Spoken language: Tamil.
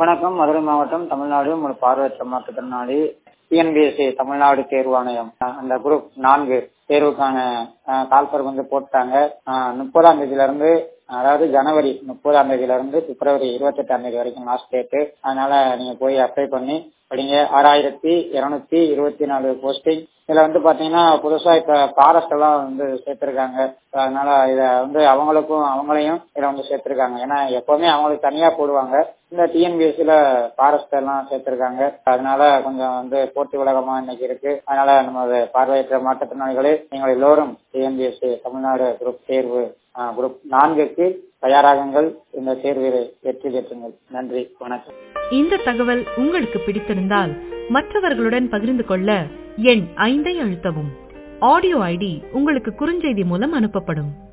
வணக்கம் மதுரை மாவட்டம் தமிழ்நாடு உங்கள் பார்வையற்ற மாற்றுத்திறனாளி டிஎன்பிஎஸ்சி தமிழ்நாடு தேர்வாணையம் அஹ் அந்த குரூப் நான்கு தேர்வுக்கான அஹ், கால்பர் வந்து போட்டாங்க அஹ், முப்பதாம் தேதியில இருந்து அதாவது ஜனவரி முப்பதாம் தேதியில இருந்து பிப்ரவரி இருபத்தெட்டாம் தேதி வரைக்கும் லாஸ்ட் டேட்டு அதனால நீங்க போய் அப்ளை பண்ணி படிங்க ஆறாயிரத்தி இருநூத்தி இருபத்தி நாலு போஸ்டிங் இதுல வந்து பாத்தீங்கன்னா புதுசா இப்ப ஃபாரஸ்ட் எல்லாம் வந்து சேர்த்திருக்காங்க அதனால இத வந்து அவங்களுக்கும் அவங்களையும் இதுல வந்து சேர்த்திருக்காங்க ஏன்னா எப்பவுமே அவங்களுக்கு தனியா போடுவாங்க இந்த டிஎன்பிஎஸ்சில ஃபாரஸ்ட் எல்லாம் சேர்த்திருக்காங்க அதனால கொஞ்சம் வந்து போட்டி உலகமா இன்னைக்கு இருக்கு அதனால நம்ம பார்வையற்ற மாற்றுத்திறனாளிகளே நீங்கள் எல்லோரும் டிஎன்பிஎஸ்சி தமிழ்நாடு குரூப் தேர்வு ஆஹ், குரூப் நான்குக்கு தயாராகுங்கள் இந்த தேர்வில் வெற்றி பெற்றுங்கள் நன்றி வணக்கம் இந்த தகவல் உங்களுக்கு பிடித்திருந்தால் மற்றவர்களுடன் பகிர்ந்து கொள்ள எண் ஐந்தை அழுத்தவும் ஆடியோ ஐடி உங்களுக்கு குறுஞ்செய்தி மூலம் அனுப்பப்படும்